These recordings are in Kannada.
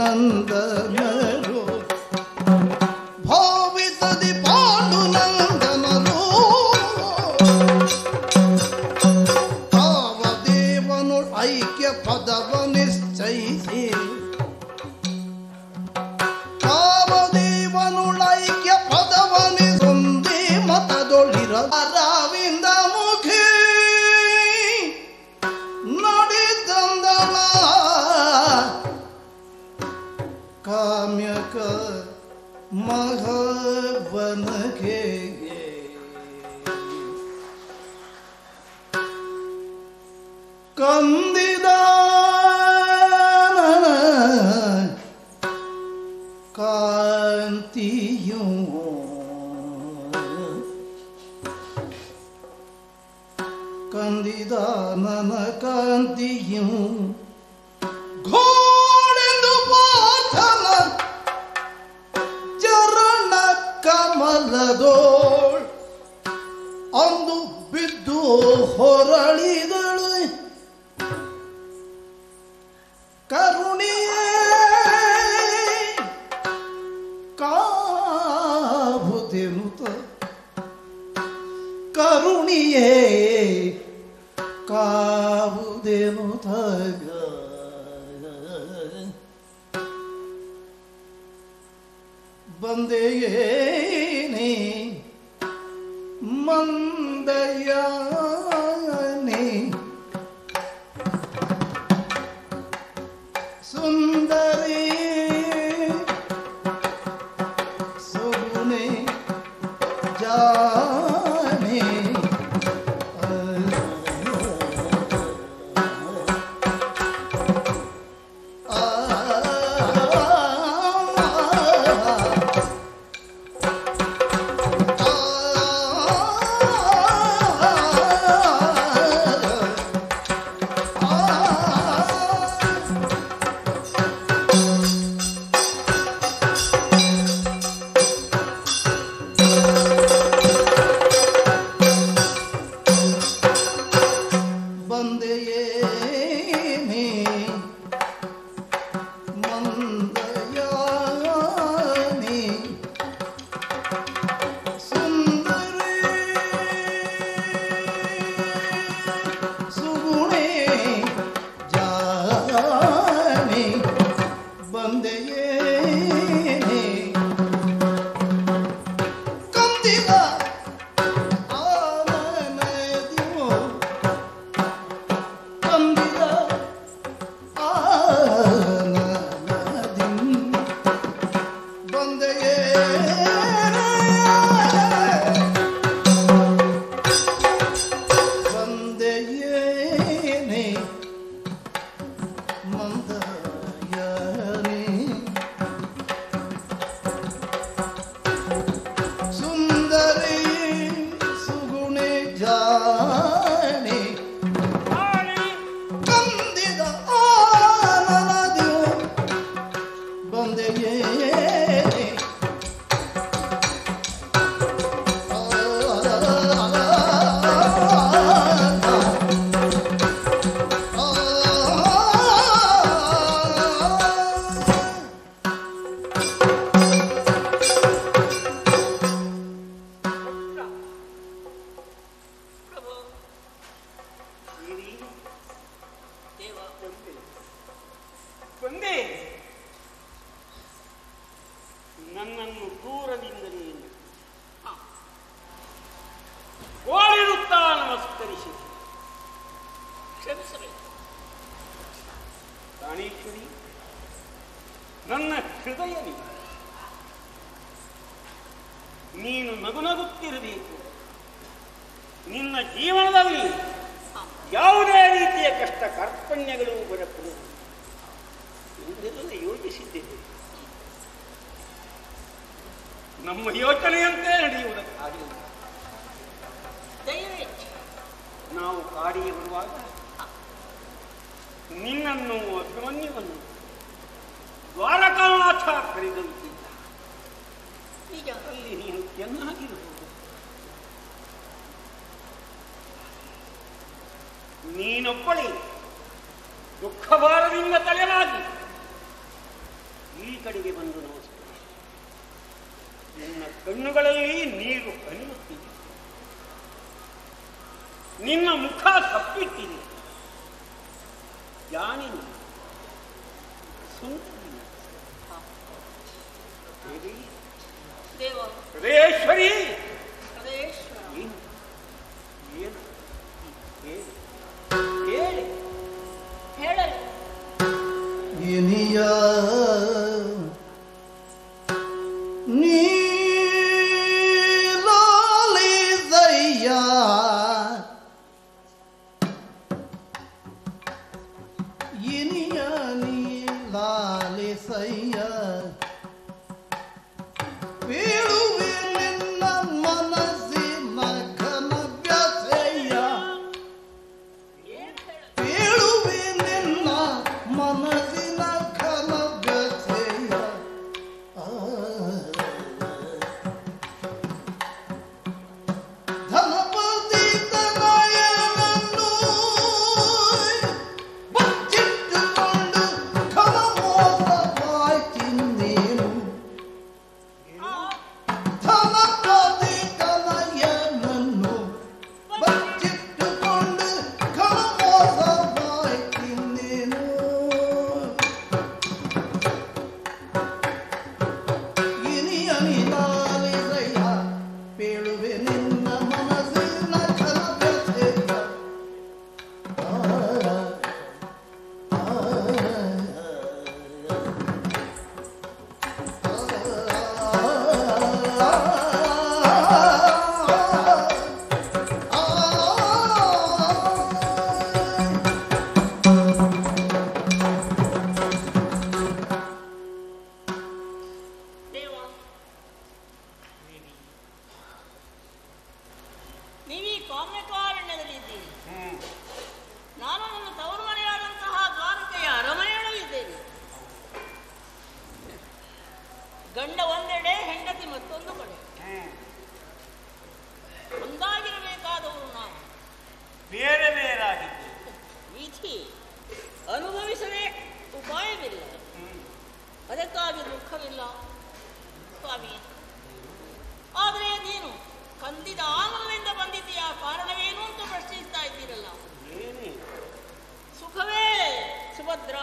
ನಂದನರು ಭಾವಿಸದಿ ಪಾಂಡು ನಂದನರು ತಾವ ದೇವನು ಐಕ್ಯ ಪದವ ನಿಶ್ಚಯಿಸಿ ಕಾಮದೇವನುಳೈಕ್ಯ ಪದವನಿ ಸೊಂದಿ ಮತದೊಳಿರ ಅರವಿಂದ ಮುಖಿ ನಡೆದಂದಳ ಕಾಮ್ಯಕ ಮಹವನಗೆ ಕಂದಿದ ಕಾಂತಿಯು ಕಂದಿದ ನನ ಕಾಂತಿಯು ಘೋಡೆಂದು ಪಾಠನ ಚರಣ ಕಮಲದೋಳ್ ಅಂದು ಬಿದ್ದು ಹೊರಳಿದಳು ಕರುಣಿಯೇ ಕಾಬುದೆನುತ ಕರುಣಿಯೇ ಕಾಬುದೆನುತ ಬಂದೆಯೇನೆ ಮಂದಯಾನೆ ಸುಂದರಿ ಸುಗುಣೆ ಜಾನೆ ಆ ಬಂದೆಯೇನೆ ಮಂದಯಾನೆ ಸುಂದರಿ ಸುಗುಣೆ ಜಾನೆ ಬಂದೆಯೇನೆ ಕಂದಿದ ಆನನದಿಯೋ ಕಂದಿದ ಆನನದಿ ಬಂದೆಯೇ ಬಂದೆಯೇನೆ ಮಂದಯಾನೆ ಸುಂದರಿ ಸುಗುಣೆ ಜಾನೆ ಕಂದಿದ ಆನನದಿಯು ಬಂದೆಯೇ ಪ್ರಭು ಇರಿ ದೇವ ಬಂದೆ ಬಂದೆ ನನ್ನನ್ನು ದೂರದಿಂದಲೇ ಹ. ಓಡಿರುತ್ತಾ ನಮಸ್ಕರಿಸಿ ಕ್ಷಮಿಸಬೇಕು ಪ್ರಾಣೇಶ್ವರಿ ನನ್ನ ಹೃದಯ ನೀನು ನೀನು ನಗು ನಗುತ್ತಿರಬೇಕು ನಿನ್ನ ಜೀವನದಲ್ಲಿ ಯಾವುದೇ ರೀತಿಯ ಕಷ್ಟ ಕಾರ್ಪಣ್ಯಗಳು ಬರಬಹುದು ಎಂದೆಲ್ಲ ಯೋಚಿಸಿದ್ದೇವೆ ನಮ್ಮ ಯೋಚನೆಯಂತೆ ನಡೆಯುವುದಕ್ಕಾಗಲಿಲ್ಲ ದಯವಿಟ್ಟು ನಾವು ಕಾಡಿಗೆ ಬರುವಾಗ ನಿನ್ನನ್ನು ಅಭಿಮನ್ಯುವನ್ನು ದ್ವಾರಕಾನಾಥ ಕರೆದಂತಿದ್ದ ಈಗ ಅಲ್ಲಿ ನೀನು ಚೆನ್ನಾಗಿರಬಹುದು ನೀನೊಬ್ಬಳೇ ದುಃಖಭಾರದಿಂದ ತಲೆಮಾಗಿ ಈ ಕಡೆಗೆ ಬಂದು ನಮಸ್ಕಾರ ನಿನ್ನ ಕಣ್ಣುಗಳಲ್ಲಿ ನೀರು ಹರಿಯುತ್ತಿದೆ ನಿನ್ನ ಮುಖ ಕಪ್ಪಿಟ್ಟಿದೆ ಯಾನಿನ ಸುಂದರಿ ದೇವಿ ದೇವ ಹೃದಯೇಶ್ವರಿ ಹರೇಶ್ವರ ಏನು ಏನು ಹೇಳಿ ಹೇಳಿ ಹೇಳಲು ಇನಿಯ ನೀಲಾಲಿದಯ್ಯ ಇನಿಯ ನೀಲಾಲಿಸಯ್ಯ ಬೀಳುವೆ ನಿನ್ನ ಮನಸ್ಸಿನ ಘನ ವ್ಯಸೆಯ ಏನ್ ಹೇಳಲು ಬೀಳುವೆ ನಿನ್ನ ಮನಸ್ಸಿನ ಘನ ವ್ಯಥೆಯ. ಆ. ಧನಪತಿ ತನಯನನ್ನು ಬಚ್ಚಿಟ್ಟುಕೊಂಡು ಘನ ಮೋಸವಾಯ್ತಿನ್ನೇನು. ಧನಪತಿ ತನಯನನ್ನು ಬಚ್ಚಿಟ್ಟುಕೊಂಡು ಕಮೋಸವಾಯ್ತಿನ್ನೇನು ಇನಿಯ ನಿನಾಲಿಸಯ್ಯ ಪೇಳುವೆ ನಿನ್ನ ಮನಸ್ಸಿನ ಕಲಬೆಸೆಯ. ಆ, ಆ, ಆ, ದೇವ ನೀವೀ ಕಾಮ್ಯಕಾರಣ್ಯದಲ್ಲಿದ್ದೀರಿ ಹ್ಮ್ ನಾನು ನನ್ನ ತವರು ಮನೆಯಾದಂತಹ ದ್ವಾರಕೆಯ ಅರಮನೆಯೊಳಗಿದ್ದೇನೆ ಗಂಡ ಒಂದೆಡೆ ಹೆಂಡತಿ ಮತ್ತೊಂದು ಕಡೆ ಹ್ಮ್ ಒಂದಾಗಿರಬೇಕಾದವರು ನಾವು ಬೇರೆ ಬೇರಾಗಿದ್ದೆ ವಿಧಿ ಅನುಭವಿಸದೆ ಉಪಾಯವಿಲ್ಲ ಹ್ಮ್ ಅದಕ್ಕಾಗಿ ದುಃಖವಿಲ್ಲ ಸ್ವಾಮಿ ಆದರೆ ನೀನು ಕಂದಿದ ಆಮಲದಿಂದ ಬಂದಿದ್ದೀಯ ಕಾರಣವೇನು ಅಂತ ಪ್ರಶ್ನಿಸ್ತಾ ಇದ್ದೀರಲ್ಲ ಏನೇ ಸುಖವೇ ಸುಭದ್ರ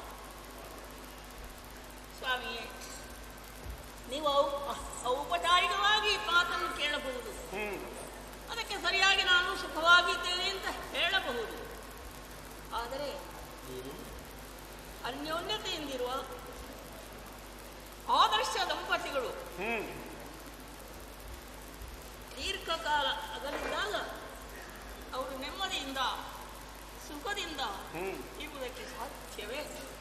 ಸ್ವಾಮಿಯೇ ನೀವು ಔ- ಔಪಚಾರಿಕವಾಗಿ ಮಾತನ್ನು ಕೇಳಬಹುದು ಹ್ಮ್ ಅದಕ್ಕೆ ಸರಿಯಾಗಿ ನಾನು ಸುಖವಾಗಿದ್ದೇನೆ ಅಂತ ಹೇಳಬಹುದು ಆದರೆ ಅನ್ಯೋನ್ಯತೆಯಿಂದಿರುವ ಆದರ್ಶ ದಂಪತಿಗಳು ಹ್ಮ್ ದೀರ್ಘಕಾಲ ಅಗಲಿದ್ದಾಗ ಅವರು ನೆಮ್ಮದಿಯಿಂದ ಸುಖದಿಂದ ಹ್ಮ್ ಇರುವುದಕ್ಕೆ ಸಾಧ್ಯವೇ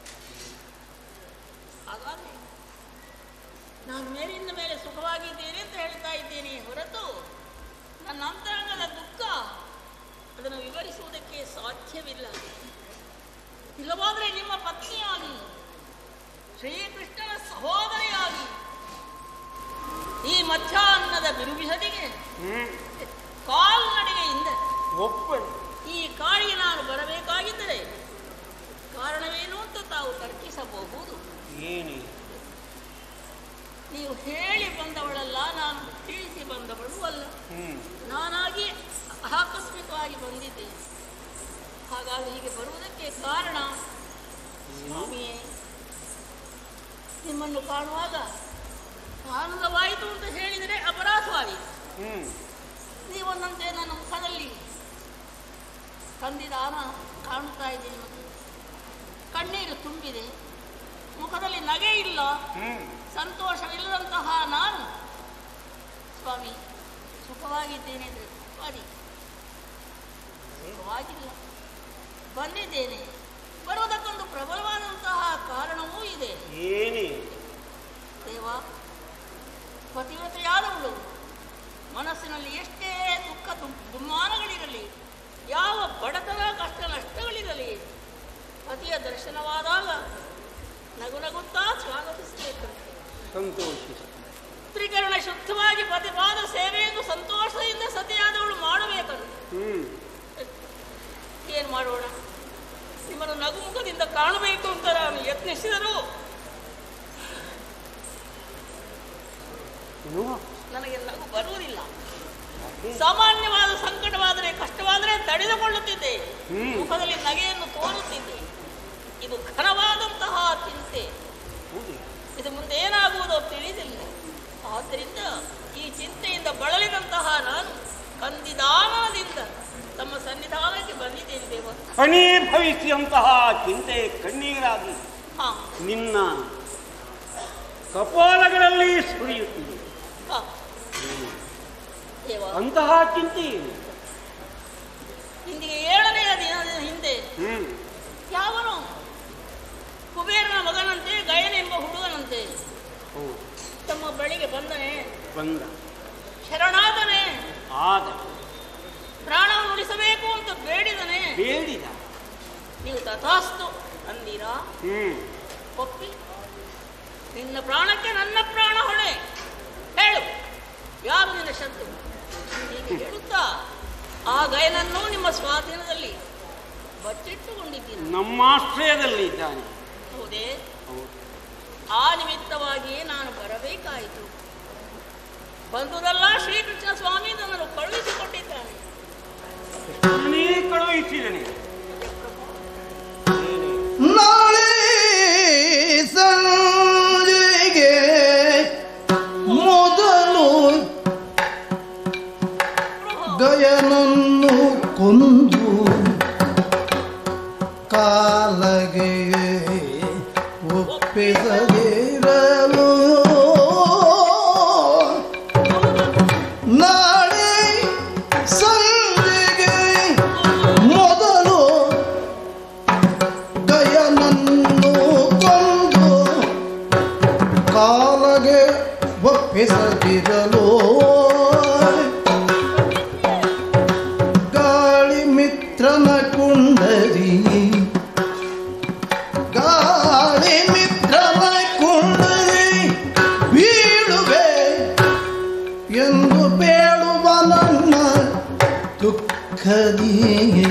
ಹಾಗಾದ್ರೆ ನಾನು ಮೇಲಿಂದ ಮೇಲೆ ಸುಖವಾಗಿದ್ದೇನೆ ಅಂತ ಹೇಳ್ತಾ ಇದ್ದೇನೆ ಹೊರತು ನನ್ನ ಅಂತರಂಗದ ದುಃಖ ಅದನ್ನು ವಿವರಿಸುವುದಕ್ಕೆ ಸಾಧ್ಯವಿಲ್ಲ ಇಲ್ಲವಾದರೆ ನಿಮ್ಮ ಪತ್ನಿಯಾಗಿ ಶ್ರೀಕೃಷ್ಣನ ಸಹೋದರಿಯಾಗಿ ಈ ಮಧ್ಯಾಹ್ನದ ಬಿರುಬಿಸದಿಗೆ ಹ್ಮ್ ಕಾಲ್ನಡಿಗೆಯಿಂದ ಒಪ್ಪಳು ಈ ಕಾಡಿಗೆ ನಾನು ಬರಬೇಕಾಗಿದ್ದರೆ ಕಾರಣವೇನು ಅಂತ ತಾವು ತರ್ಕಿಸಬಹುದು ಏನೇ ನೀವು ಹೇಳಿ ಬಂದವಳಲ್ಲ ನಾನು ತಿಳಿಸಿ ಬಂದವಳು ಅಲ್ಲ ಹ್ಮ್ ನಾನಾಗಿ ಆಕಸ್ಮಿಕವಾಗಿ ಬಂದಿದ್ದೆ ಹಾಗಾಗಿ ಹೀಗೆ ಬರುವುದಕ್ಕೆ ಕಾರಣ ಸ್ವಾಮಿಯೇ ನಿಮ್ಮನ್ನು ಕಾಣುವಾಗ ಆನಂದವಾಯಿತು ಅಂತ ಹೇಳಿದರೆ ಅಪರಾಧವಾಯಿತು ಹ್ಮ್ ನೀವೊಂದಂತೆ ನನ್ನ ಮುಖದಲ್ಲಿ ಕಂದಿದಾನ ಕಾಣುತ್ತಾ ಇದ್ದೀನಿ ಮತ್ತು ಕಣ್ಣೀರು ತುಂಬಿದೆ ಮುಖದಲ್ಲಿ ನಗೆ ಇಲ್ಲ ಹ್ಮ್ ಸಂತೋಷವಿಲ್ಲದಂತಹ ನಾನು ಸ್ವಾಮಿ ಸುಖವಾಗಿದ್ದೇನೆ ಅಂದರೆ ಸರಿ ಸುಖವಾಗಿಲ್ಲ ಬಂದಿದ್ದೇನೆ ಬರುವುದಕ್ಕೊಂದು ಪ್ರಬಲವಾದಂತಹ ಕಾರಣವೂ ಇದೆ ಏನೇ ದೇವ ಪತಿವ್ರತೆಯಾದವಳು ಮನಸ್ಸಿನಲ್ಲಿ ಎಷ್ಟೇ ದುಃಖ ದುಮ್- ದುಮ್ಮಾನಗಳಿರಲಿ ಯಾವ ಬಡತನ ಕಷ್ಟ ನಷ್ಟಗಳಿರಲಿ ಪತಿಯ ದರ್ಶನವಾದಾಗ ನಗು ನಗುತ್ತಾ ಸ್ವಾಗತಿಸಬೇಕು ಸಂತೋಷಿಸ ತ್ರಿಕರಣ ಶುದ್ಧವಾಗಿ ಪತಿಪಾದ ಸೇವೆಯನ್ನು ಸಂತೋಷದಿಂದ ಸತಿಯಾದವಳು ಮಾಡಬೇಕಂತ ಹ್ಮ್ ಏನು ಮಾಡೋಣ ನಿಮ್ಮನ್ನು ನಗುಮುಖದಿಂದ ಕಾಣಬೇಕು ಅಂತ ನಾನು ಯತ್ನಿಸಿದರೂ ಏನು? ನನಗೆ ನಗು ಬರುವುದಿಲ್ಲ ಸಾಮಾನ್ಯವಾದ ಸಂಕಟವಾದರೆ ಕಷ್ಟವಾದರೆ ತಡೆದುಕೊಳ್ಳುತ್ತಿದ್ದೆ ಹ್ಮ್. ಮುಖದಲ್ಲಿ ನಗೆಯನ್ನು ತೋರುತ್ತಿದ್ದೆ ಇದು ಘನವಾದಂತಹ ಚಿಂತೆ ಹೌದು. ಇದು ಮುಂದೆ ಏನಾಗುವುದೋ ತಿಳಿದಿಲ್ಲ ಆದ್ದರಿಂದ ಈ ಚಿಂತೆಯಿಂದ ಬಳಲಿದಂತಹ ನಾನು ಕಂದಿದಾನದಿಂದ ತಮ್ಮ ಸನ್ನಿಧಾನಕ್ಕೆ ಬಂದಿದ್ದೇನೆ ದೇವ ಫಣೀಭವಿಸಿದಂತಹ ಚಿಂತೆ ಕಣ್ಣೀರಾಗಿ ಹಾ ನಿನ್ನ ಕಪಾಲಗಳಲ್ಲಿ ಸುರಿಯುತ್ತಿದೆ ಹಾ ದೇವ ಅಂತಹ ಚಿಂತೆ ಏನು? ಇಂದಿಗೆ ಏಳನೆಯ ದಿನದ ಹಿಂದೆ ಹ್ಮ್ ಯಾವನು ಕುಬೇರನ ಮಗನಂತೆ ಗಯನೆಂಬ ಹುಡುಗನಂತೆ ಹೌದು ತಮ್ಮ ಬಳಿಗೆ ಬಂದನೆ ಬಂದ ಶರಣಾದನೆ ಆದ ಪ್ರಾಣವನ್ನು ಉಳಿಸಬೇಕು ಅಂತ ಬೇಡಿದನೆ ಬೇಡಿದ ನೀವು ತಥಾಸ್ತು ಅಂದಿರಾ ಹ್ಮ್ ಒಪ್ಪಿ ನಿನ್ನ ಪ್ರಾಣಕ್ಕೆ ನನ್ನ ಪ್ರಾಣ ಹೊಣೆ ಹೇಳು ಯಾರು ನಿನ್ನ ಶತ್ರು ಹೀಗೆ ಹೇಳುತ್ತಾ ಆ ಗಯನನ್ನು ನಿಮ್ಮ ಸ್ವಾಧೀನದಲ್ಲಿ ಬಚ್ಚಿಟ್ಟುಕೊಂಡಿದ್ದೀನಿ ನಮ್ಮ ಆಶ್ರಯದಲ್ಲಿ ಇದ್ದಾನೆ ಹೌದೇ ಹೌದು ಆ ನಿಮಿತ್ತವಾಗಿಯೇ ನಾನು ಬರಬೇಕಾಯಿತು ಬಂದುದಲ್ಲ ಶ್ರೀಕೃಷ್ಣ ಸ್ವಾಮಿ ನನ್ನನ್ನು ಕಳುಹಿಸಿಕೊಟ್ಟಿದ್ದಾನೆ ಕೃಷ್ಣನೇ ಕಳುಹಿಸಿದನೆ ಏನೇ? ನಾಳೆ ಸಂಜೆಗೆ ಮೊದಲು ಗಯನನ್ನು ಕೊಂದು ಕಾಲಗೆ ಒಪ್ಪಿಸದಿರಲು ನಾಳೆ ಸಂಜೆಗೆ ಮೊದಲು ಗಯನನ್ನು ಕೊಂದು ಕಾಲಗೆ ಒಪ್ಪಿಸದಿರಲು ಗಾಳಿ ಮಿತ್ರನ ಕುಂಡರಿ ಗಾಳಿ ಮಿತ್ರನ ಕುಂಡರಿ ಬೀಳುವೆ ಎಂದು ಬೇಡುವ ನನ್ನ ದುಃಖದಿಯೇ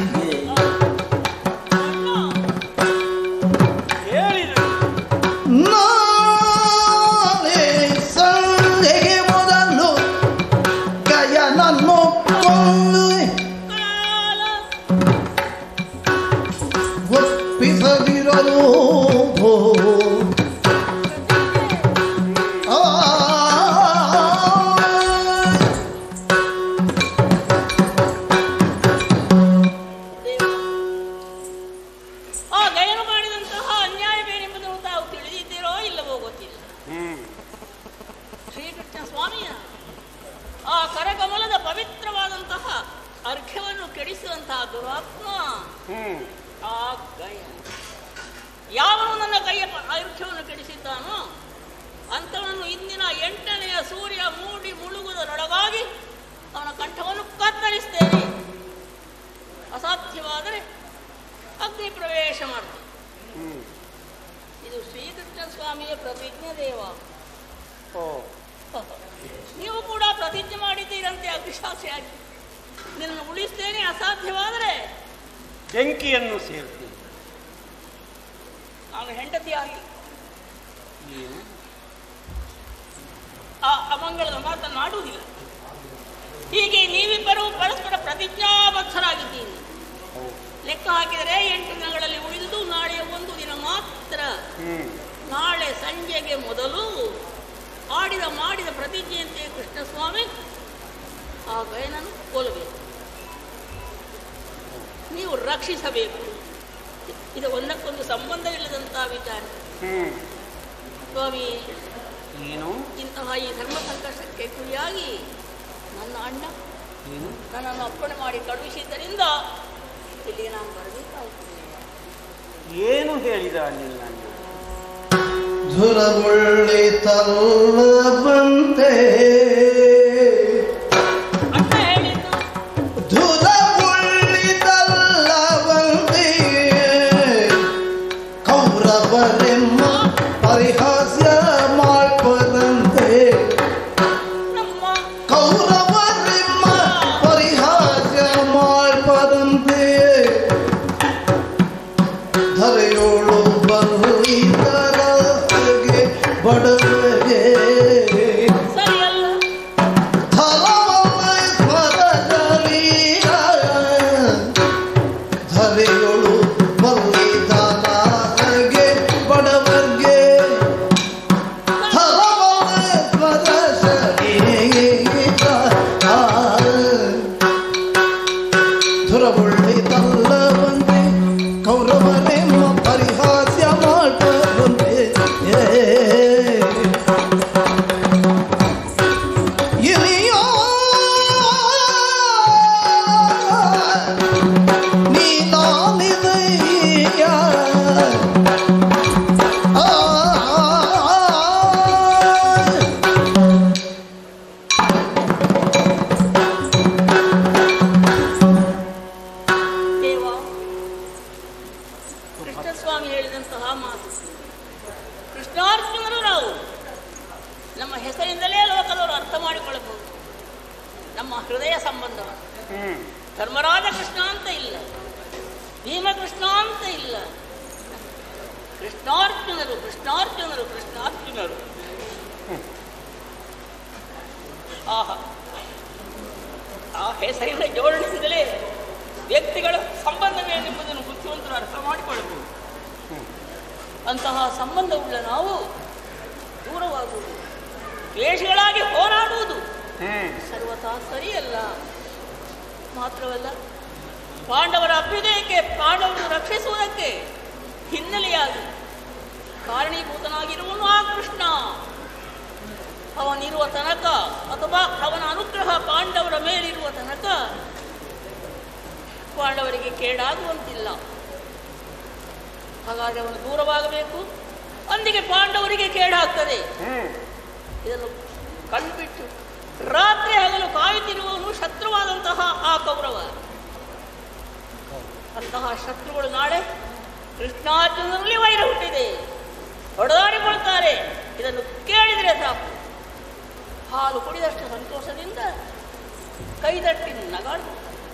ಹೇಳಿದರು ನಾಳೆ ಸಂಜೆಗೆ ಮೊದಲು ಗಯನನ್ನು ಕೊಂದು ಒಪ್ಪಿಸದಿರಲು ಆ ಆ ಗಯನ ಮಾಡಿದಂತಹ ಅನ್ಯಾಯವೇನೆಂಬುದನ್ನು ತಾವು ತಿಳಿದಿದ್ದೀರೋ ಇಲ್ಲವೋ ಗೊತ್ತಿಲ್ಲ ಹ್ಮ್ ಶ್ರೀಕೃಷ್ಣ ಸ್ವಾಮಿಯ ಆ ಕರಕಮಲದ ಪವಿತ್ರವಾದಂತಹ ಅರ್ಘ್ಯವನ್ನು ಕೆಡಿಸುವಂತಹ ದುರಾತ್ಮ ಹ್ಮ್ ಆ ಗಯ ಯಾವನು ನನ್ನ ಕೈಯ ಪ- ಅರ್ಘ್ಯವನ್ನು ಕೆಡಿಸಿದ್ದಾನೋ ಅಂಥವನನ್ನು ಇಂದಿನ ಎಂಟನೆಯ ಸೂರ್ಯ ಮೂಡಿ ಮುಳುಗುವುದರೊಳಗಾಗಿ ಅವನ ಕಂಠವನ್ನು ಕತ್ತರಿಸ್ತೇನೆ ಅಸಾಧ್ಯವಾದರೆ ಅಗ್ನಿ ಪ್ರವೇಶ ಮಾಡ್ತೇನೆ ಹ್ಮ್ ಇದು ಶ್ರೀಕೃಷ್ಣ ಸ್ವಾಮಿಯ ಪ್ರತಿಜ್ಞೆ ದೇವ ಓ ನೀವು ಕೂಡ ಪ್ರತಿಜ್ಞೆ ಮಾಡಿದ್ದೀರಂತೆ ಅಗ್ನಿಶಾಸಿಯಾಗಿ ನಿನ್ನನ್ನು ಉಳಿಸ್ತೇನೆ ಅಸಾಧ್ಯವಾದರೆ ಬೆಂಕಿಯನ್ನು ಸೇರ್ತೀನಿ ನಾನು ಹೆಂಡತಿಯಾಗಿ ಏನು ಆ ಅಮಂಗಳದ ಮಾತನ್ನು ಆಡುವುದಿಲ್ಲ ಹೀಗೆ ನೀವಿಬ್ಬರೂ ಪರಸ್ಪರ ಪ್ರತಿಜ್ಞಾಬದ್ಧರಾಗಿದ್ದೀನಿ ಹೌದು ಲೆಕ್ಕ ಹಾಕಿದರೆ ಎಂಟು ದಿನಗಳಲ್ಲಿ ಉಳಿದುದು ನಾಳೆಯ ಒಂದು ದಿನ ಮಾತ್ರ ಹ್ಮ್ ನಾಳೆ ಸಂಜೆಗೆ ಮೊದಲು ಆಡಿದ ಮಾಡಿದ ಪ್ರತಿಜ್ಞೆಯಂತೆ ಕೃಷ್ಣಸ್ವಾಮಿ ಆ ಗಯನನ್ನು ಕೊಲ್ಲಬೇಕು ನೀವು ರಕ್ಷಿಸಬೇಕು ಇದು ಒಂದಕ್ಕೊಂದು ಸಂಬಂಧವಿಲ್ಲದಂತಹ ವಿಚಾರ ಹ್ಮ್ ಸ್ವಾಮಿ ಏನು ಇಂತಹ ಈ ಧರ್ಮ ಸಂಕಷ್ಟಕ್ಕೆ ಗುರಿಯಾಗಿ ನನ್ನ ಅಣ್ಣ ಏನು ನನ್ನನ್ನು ಅರ್ಪಣೆ ಮಾಡಿ ಕಳುಹಿಸಿದ್ದರಿಂದ ಇಲ್ಲಿ ನಾನು ಬರಬೇಕಾಗ್ತದೆ ಏನು ಹೇಳಿದ ನಿನ್ನ ಅಣ್ಣ? ಧುರಗೊಳ್ಳಿತಲ್ಲವಂತೆ ಅಣ್ಣ ಹೇಳಿದ್ದು ಧುರಗೊಳ್ಳಿತಲ್ಲವಂತೆ ಕೌರವರೆಮ್ಮ ಪರಿಹಾಸ್ಯ ಮಾಡ್ಪದಂತೆ ನಮ್ಮ ಕೌರವರೆಮ್ಮ ಪರಿಹಾಸ್ಯ ಮಾಡ್ಪದಂತೆ ಧರೆಯೋಳು ಬರುಳಿತರ ಬಡವಗೆ ಸರಿಯಲ್ಲ ಹೆಸರಿಂದಲೇ ಲೋಕದವರು ಅರ್ಥ ಮಾಡಿಕೊಳ್ಳಬಹುದು ನಮ್ಮ ಹೃದಯ ಸಂಬಂಧ ಹ್ಮ್ ಧರ್ಮರಾಜ ಕೃಷ್ಣ ಅಂತ ಇಲ್ಲ ಭೀಮಕೃಷ್ಣ ಅಂತ ಇಲ್ಲ ಕೃಷ್ಣಾರ್ಜುನರು ಕೃಷ್ಣಾರ್ಜುನರು ಕೃಷ್ಣಾರ್ಜುನರು ಆಹಾ ಆ ಹೆಸರಿನ ಜೋಡಣೆಯಿಂದಲೇ ವ್ಯಕ್ತಿಗಳ ಸಂಬಂಧವೇನೆಂಬುದನ್ನು ಬುದ್ಧಿವಂತರು ಅರ್ಥ ಮಾಡಿಕೊಳ್ಳಬಹುದು ಅಂತಹ ಸಂಬಂಧವುಳ್ಳ ನಾವು ದೂರವಾಗುವುದು ದ್ವೇಷಗಳಾಗಿ ಹೋರಾಡುವುದು ಹ್ಮ್ ಸರ್ವತಾ ಸರಿಯಲ್ಲ ಮಾತ್ರವಲ್ಲ ಪಾಂಡವರ ಅಭ್ಯುದಯಕ್ಕೆ ಪಾಂಡವರು ರಕ್ಷಿಸುವುದಕ್ಕೆ ಹಿನ್ನೆಲೆಯಾಗಿ ಕಾರಣೀಭೂತನಾಗಿರುವನು ಆ ಕೃಷ್ಣ ಅವನಿರುವ ತನಕ ಅಥವಾ ಅವನ ಅನುಗ್ರಹ ಪಾಂಡವರ ಮೇಲಿರುವ ತನಕ ಪಾಂಡವರಿಗೆ ಕೇಡಾಗುವಂತಿಲ್ಲ ಹಾಗಾಗಿ ಅವನು ದೂರವಾಗಬೇಕು ಅಂದಿಗೆ ಪಾಂಡವರಿಗೆ ಕೇಡಾಗ್ತದೆ ಹ್ಮ್ ಇದನ್ನು ಕಣ್ಬಿಟ್ಟು ರಾತ್ರಿ ಹಗಲು ಕಾಯುತ್ತಿರುವವನು ಶತ್ರುವಾದಂತಹ ಆ ಕೌರವ ಅಂತಹ ಶತ್ರುಗಳು ನಾಳೆ ಕೃಷ್ಣಾರ್ಜುನರಲ್ಲಿ ವೈರ ಹುಟ್ಟಿದೆ ಹೊಡೆದಾಡಿಕೊಳ್ತಾರೆ ಇದನ್ನು ಕೇಳಿದರೆ ಸಾಕು ಹಾಲು ಕುಡಿದಷ್ಟು ಸಂತೋಷದಿಂದ ಕೈದಟ್ಟಿ ನಗಾಡು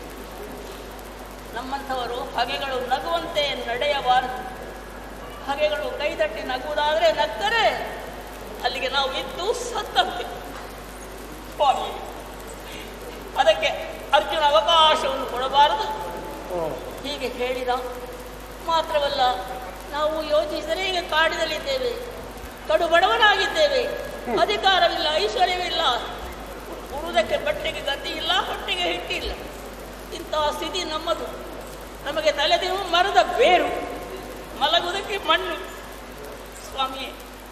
ನಮ್ಮಂಥವರು ಹಗೆಗಳು ನಗುವಂತೆ ನಡೆಯಬಾರದು ಹಗೆಗಳು ಕೈದಟ್ಟಿ ನಗುವುದಾದರೆ ನಕ್ಕರೆ ಅಲ್ಲಿಗೆ ನಾವು ಇದ್ದು ಸತ್ತಂತೆ ಸ್ವಾಮಿ ಅದಕ್ಕೆ ಅರ್ಜುನ ಅವಕಾಶವನ್ನು ಕೊಡಬಾರದು ಓ ಹೀಗೆ ಹೇಳಿದ ಮಾತ್ರವಲ್ಲ ನಾವು ಯೋಚಿಸಿದರೆ ಈಗ ಕಾಡಿನಲ್ಲಿದ್ದೇವೆ ಕಡು ಬಡವನಾಗಿದ್ದೇವೆ ಅಧಿಕಾರವಿಲ್ಲ ಐಶ್ವರ್ಯವಿಲ್ಲ ಉರುವುದಕ್ಕೆ ಬಟ್ಟೆಗೆ ಗತಿ ಇಲ್ಲ ಹೊಟ್ಟೆಗೆ ಹಿಟ್ಟಿಲ್ಲ ಇಂತಹ ಸ್ಥಿತಿ ನಮ್ಮದು ನಮಗೆ ತಲೆದಿವು ಮರದ ಬೇರು ಮಲಗುವುದಕ್ಕೆ ಮಣ್ಣು ಸ್ವಾಮಿ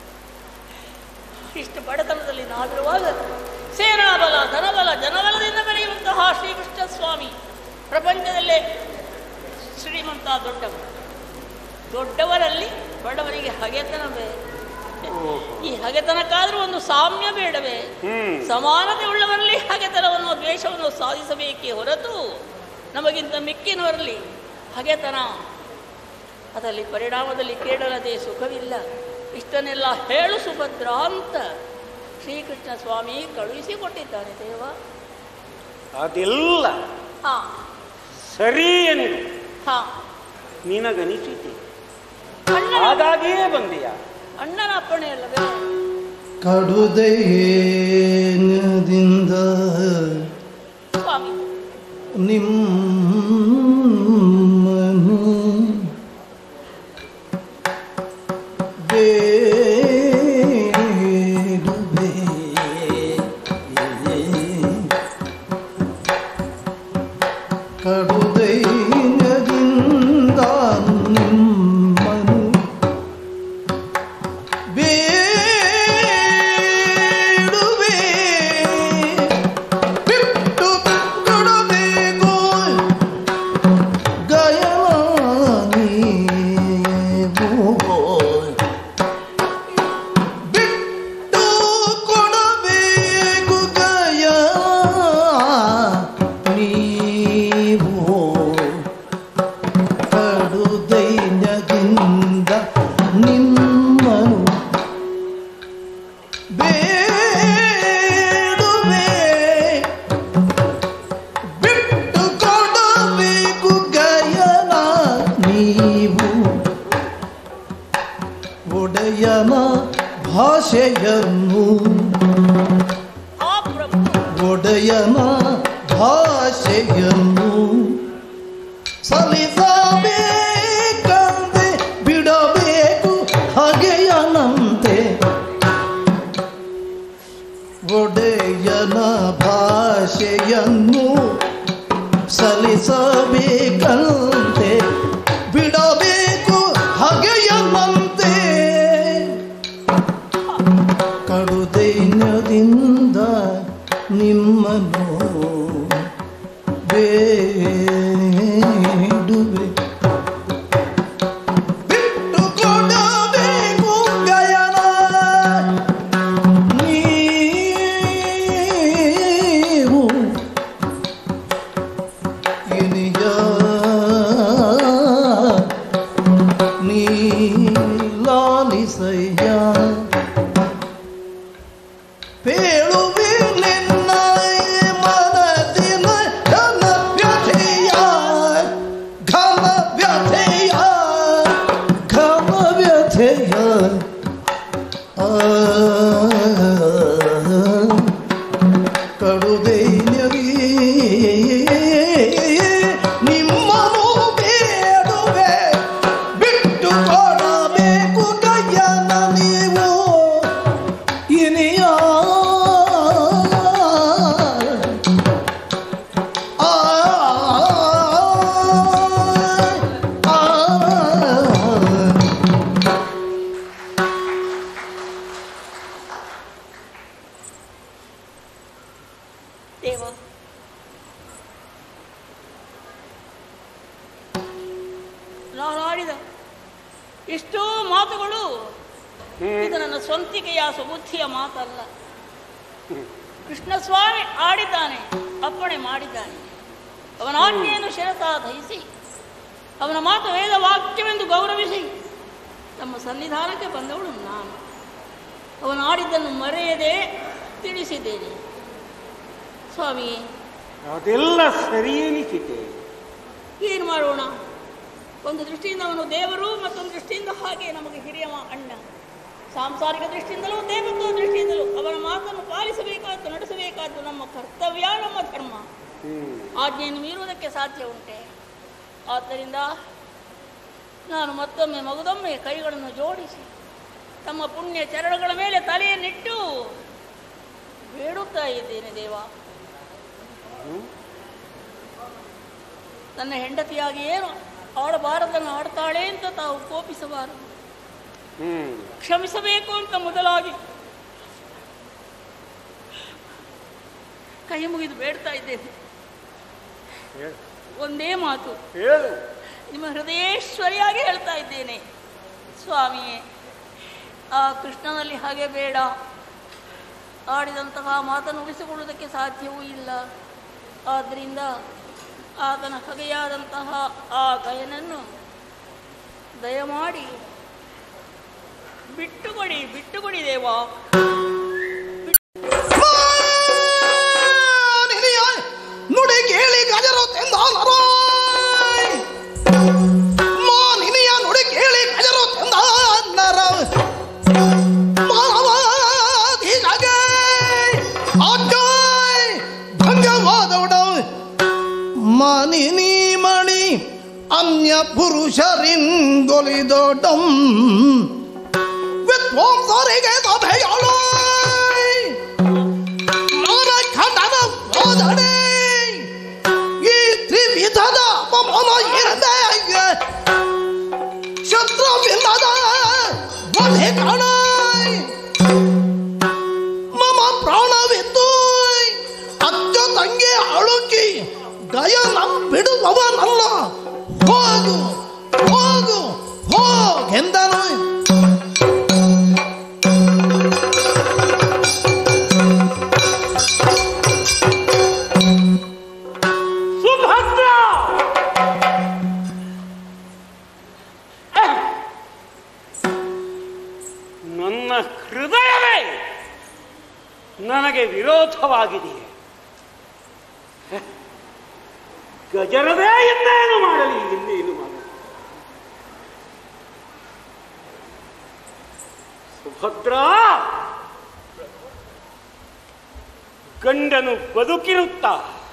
ಇಷ್ಟು ಬಡತನದಲ್ಲಿ ನಾವಿರುವಾಗ ಸೇನಾಬಲ ಧನಬಲ ಜನಬಲದಿಂದ ಬೆಳೆಯುವಂತಹ ಶ್ರೀಕೃಷ್ಣ ಸ್ವಾಮಿ ಪ್ರಪಂಚದಲ್ಲೇ ಶ್ರೀಮಂತ ದೊಡ್ಡವ ದೊಡ್ಡವರಲ್ಲಿ ಬಡವರಿಗೆ ಹಗೆತನವೇ ಈ ಹಗೆತನಕ್ಕಾದ್ರೂ ಒಂದು ಸಾಮ್ಯ ಬೇಡವೇ ಹ್ಮ್ ಸಮಾನತೆ ಉಳ್ಳವರಲ್ಲಿ ಹಗೆತನವನ್ನು ದ್ವೇಷವನ್ನು ಸಾಧಿಸಬೇಕೇ ಹೊರತು ನಮಗಿಂತ ಮಿಕ್ಕಿನವರಲ್ಲಿ ಹಗೆತನ ಅದರಲ್ಲಿ ಪರಿಣಾಮದಲ್ಲಿ ಕೇಳಲದೆ ಸುಖವಿಲ್ಲ ಇಷ್ಟನ್ನೆಲ್ಲ ಹೇಳು ಸುಭದ್ರ ಅಂತ ಶ್ರೀಕೃಷ್ಣ ಸ್ವಾಮಿ ಕಳುಹಿಸಿಕೊಟ್ಟಿದ್ದಾನೆ ದೇವ ಅದೆಲ್ಲ ಹಾ ಸರಿ ಎಂದು ಹಾ ನಿನಗನಿಸಿತು ಅಣ್ಣನ ಹಾಗಾಗಿಯೇ ಬಂದೆಯ ಅಣ್ಣನ ಅಪ್ಪಣೆ ಅಲ್ಲವೇ ಕಡುದಯೇನದಿಂದ ಸ್ವಾಮಿ ನಿಮ್ಮನು ಬೇಡುವೆ ಕಡುದೈನ್ಯದಿಂದ ನಿಮ್ಮನು ಬೇಡುವೆ ಬಿಟ್ಟು ಕೊಡಬೇಕು ಗಯನೀವು ಬಿಟ್ಟು ಕೊಡಬೇಕು ಗಯ ನೀವು ಕಡು ದೈನ್ಯದಿಂದ ನಿಮ್ಮನು ಬೇಡುವೆ ಬಿಟ್ಟು ಕೊಡಬೇಕು ಗಯನ ನೀವು ಒಡೆಯನ ಭಾಷೆಯನ್ನು ಆ ಪ್ರಭು ಒಡೆಯನ ಭಾಷೆಯನ್ನು ಸಲಿಸಬೇಕಂತೆ ಬಿಡಬೇಕು ಹಗೆಯನಂತೆ ಒಡೆಯನ ಭಾಷೆಯನ್ನು ಸಲಿಸಬೇಕಂತೆ ಬಿಡಬೇಕು ಹಗೆಯನಂತೆ ಕಡುದೈನ್ಯದಿಂದ ನಿಮ್ಮನ್ನು ಬೇಡುವೆ ಬಿಟ್ಟು ಕೊಡಬೇಕು ಗಯನ ನೀವು ಇನಿಯ ನೀಲಾಲಿಸಯ್ಯ ಕಡುದೈನ್ಯರಿ ನಿಮ್ಮನು ಬೇಡುವೆ ಬಿಟ್ಟು ಕೊಡಬೇಕು ಕಯ್ಯನ ನೀವು ಇನಿಯ ಆ ಆ ದೇವ ನಾನಾಡಿದ ಎಷ್ಟೋ ಮಾತುಗಳು ಇದು ನನ್ನ ಸ್ವಂತಿಕೆಯ ಸುಬುದ್ಧಿಯ ಮಾತಲ್ಲ ಕೃಷ್ಣಸ್ವಾಮಿ ಆಡಿದ್ದಾನೆ ಅಪ್ಪಣೆ ಮಾಡಿದ್ದಾನೆ ಅವನ ಆಜ್ಞೆಯನ್ನು ಶಿರಸಾ ದಹಿಸಿ ಅವನ ಮಾತು ವೇದ ವಾಕ್ಯವೆಂದು ಗೌರವಿಸಿ ನಮ್ಮ ಸನ್ನಿಧಾನಕ್ಕೆ ಬಂದವಳು ನಾನು ಅವನು ಆಡಿದ್ದನ್ನು ಮರೆಯದೆ ತಿಳಿಸಿದ್ದೇನೆ ಸ್ವಾಮಿ ಅದೆಲ್ಲ ಸರಿ ಎನಿಸಿತೆ ಏನು ಮಾಡೋಣ ಒಂದು ದೃಷ್ಟಿಯಿಂದ ಅವನು ದೇವರು ಮತ್ತೊಂದು ದೃಷ್ಟಿಯಿಂದ ಹಾಗೆ ನಮಗೆ ಹಿರಿಯ ಮ- ಅಣ್ಣ ಸಾಂಸಾರಿಕ ದೃಷ್ಟಿಯಿಂದಲೂ ದೇವತ್ವ ದೃಷ್ಟಿಯಿಂದಲೂ ಅವನ ಮಾತನ್ನು ಪಾಲಿಸಬೇಕಾದ್ದು ನಡೆಸಬೇಕಾದ್ದು ನಮ್ಮ ಕರ್ತವ್ಯ ನಮ್ಮ ಧರ್ಮ ಹ್ಮ್ ಆಜ್ಞೆಯನ್ನು ಮೀರುವುದಕ್ಕೆ ಸಾಧ್ಯ ಉಂಟೆ ಆದ್ದರಿಂದ ನಾನು ಮತ್ತೊಮ್ಮೆ ಮಗದೊಮ್ಮೆ ಕೈಗಳನ್ನು ಜೋಡಿಸಿ ತಮ್ಮ ಪುಣ್ಯ ಚರಣಗಳ ಮೇಲೆ ತಲೆಯನ್ನಿಟ್ಟು ಬೇಡುತ್ತಾ ಇದ್ದೇನೆ ದೇವ ನನ್ನ ಹೆಂಡತಿಯಾಗಿ ಏನು ಆಡಬಾರದನ್ನು ಆಡ್ತಾಳೆ ಅಂತ ತಾವು ಕೋಪಿಸಬಾರದು ಹ್ಮ್ ಕ್ಷಮಿಸಬೇಕು ಅಂತ ಮೊದಲಾಗಿ ಕೈ ಮುಗಿದು ಬೇಡ್ತಾ ಇದ್ದೇನೆ ಹೇಳು ಒಂದೇ ಮಾತು ಹೇಳು ನಿಮ್ಮ ಹೃದಯೇಶ್ವರಿಯಾಗಿ ಹೇಳ್ತಾ ಇದ್ದೇನೆ ಸ್ವಾಮಿಯೇ ಆ ಕೃಷ್ಣನಲ್ಲಿ ಹಾಗೆ ಬೇಡ ಆಡಿದಂತಹ ಮಾತನ್ನು ಉಳಿಸಿಕೊಳ್ಳುವುದಕ್ಕೆ ಸಾಧ್ಯವೂ ಇಲ್ಲ ಆದ್ದರಿಂದ ಆತನ ಹಗೆಯಾದಂತಹ ಆ ಗಯನನ್ನು ದಯಮಾಡಿ ಬಿಟ್ಟುಕೊಡಿ ಬಿಟ್ಟುಕೊಡಿ ದೇವಾ ಮಾನಿನಿಯ ನುಡಿ ಕೇಳಿ ಗಜರು ತೆಂದಾನರಾಯ್ ಮಾನಿನಿಯ ನುಡಿ ಕೇಳಿ ಗಜರು ತೆಂದಾನರ ಮಾನವಾಧೀಶಗೆ ಆಜ್ಞಾಯ್ ಭಂಗವಾದವಡ ಮಾನಿನಿ ಮಣಿ ಅನ್ಯ ಪುರುಷರಿಂಗೊಲಿದೋಟಂ ವಿದ್ವಾಂಸರಿಗೆ ಸಭೆಯಾಳಾಯ್ ಮಾನ ಖಂಡನ ಬೋಧನೆ ಈ ತ್ರಿವಿಧದ ಅಪಮಾನ ಇರದೆ ಶತ್ರುವಿಲ್ಲದ ವಧೆ ಕಾಣಾಯ್ ಮಮ ಪ್ರಾಣವಿದ್ದು ಅಚ್ಚ ತಂಗಿ ಅಳುಕಿ ಗಯನ ಬಿಡುವವನಲ್ಲ ಹೋಗು ಹೋಗು ಹೋಗೆಂದನು ಸುಭದ್ರ ನನ್ನ ಹೃದಯವೇ ನನಗೆ ವಿರೋಧವಾಗಿದೆಯೇ ಗಜರದೇ ಇನ್ನೇನು ಮಾಡಲಿ ಇನ್ನೇನು ಮಾಡಲಿ ಸುಭದ್ರ ಗಂಡನು ಬದುಕಿರುತ್ತಾ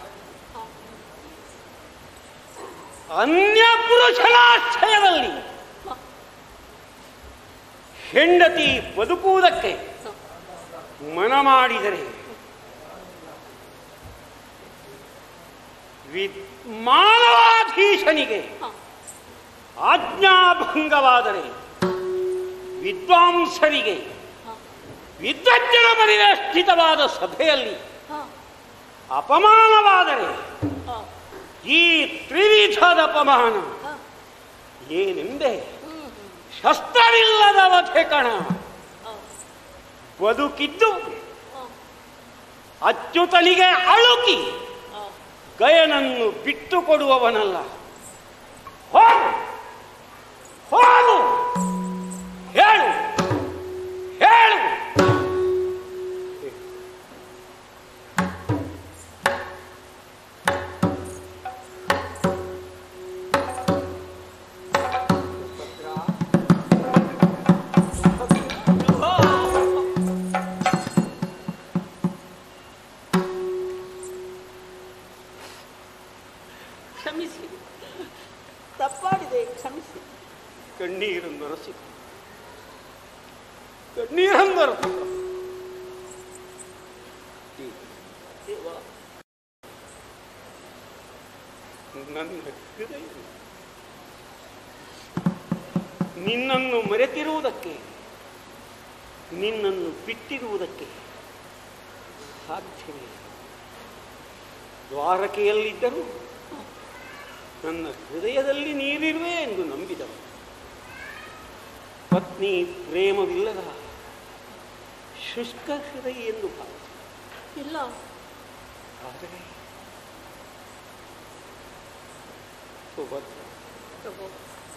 ಅನ್ಯ ಪುರುಷನಾಶ್ರಯದಲ್ಲಿ ಹೆಂಡತಿ ಬದುಕುವುದಕ್ಕೆ ಮನ ಮಾಡಿದರೆ ವಿ- ಮಾನವಾಧೀಶನಿಗೆ ಆಜ್ಞಾಭಂಗವಾದರೆ ವಿದ್ವಾಂಸರಿಗೆ ವಿದ್ವಜ್ಜನ ಪರಿವೇಷ್ಟಿತವಾದ ಸಭೆಯಲ್ಲಿ ಹಾಂ ಅಪಮಾನವಾದರೆ ಹಾಂ ಈ ತ್ರಿವಿಧದ ಅಪಮಾನ ಹಾಂ ಏನೆಂದೆ ಹ್ಞೂ ಹ್ಞೂ ಶಸ್ತ್ರವಿಲ್ಲದ ವಧೆ ಕಣ ಹಾಂ ಬದುಕಿದ್ದು ಹಾಂ ಅಚ್ಯುತನಿಗೆ ಅಳುಕಿ ಹಾಂ ಗಯನನ್ನು ಬಿಟ್ಟು ಕೊಡುವವನಲ್ಲ ಹೋಗು ಹೋಗು ಹೇಳು ಹೇಳು ಕಣ್ಣೀರಂದರು ದೇವ ನನ್ನ ಹೃದಯ ನಿನ್ನನ್ನು ಮರೆತಿರುವುದಕ್ಕೆ ನಿನ್ನನ್ನು ಬಿಟ್ಟಿರುವುದಕ್ಕೆ ಸಾಧ್ಯವೇ ದ್ವಾರಕೆಯಲ್ಲಿದ್ದರೂ ನನ್ನ ಹೃದಯದಲ್ಲಿ ನೀರಿರುವೆ ಎಂದು ನಂಬಿದವ ಪತ್ನಿ ಪ್ರೇಮವಿಲ್ಲದ ಶುಷ್ಕ ಹೃದಯ ಎಂದು ಭಾವಿಸಿ ಇಲ್ಲ ಆದರೆ ಸುಭದ್ರ ಪ್ರಭು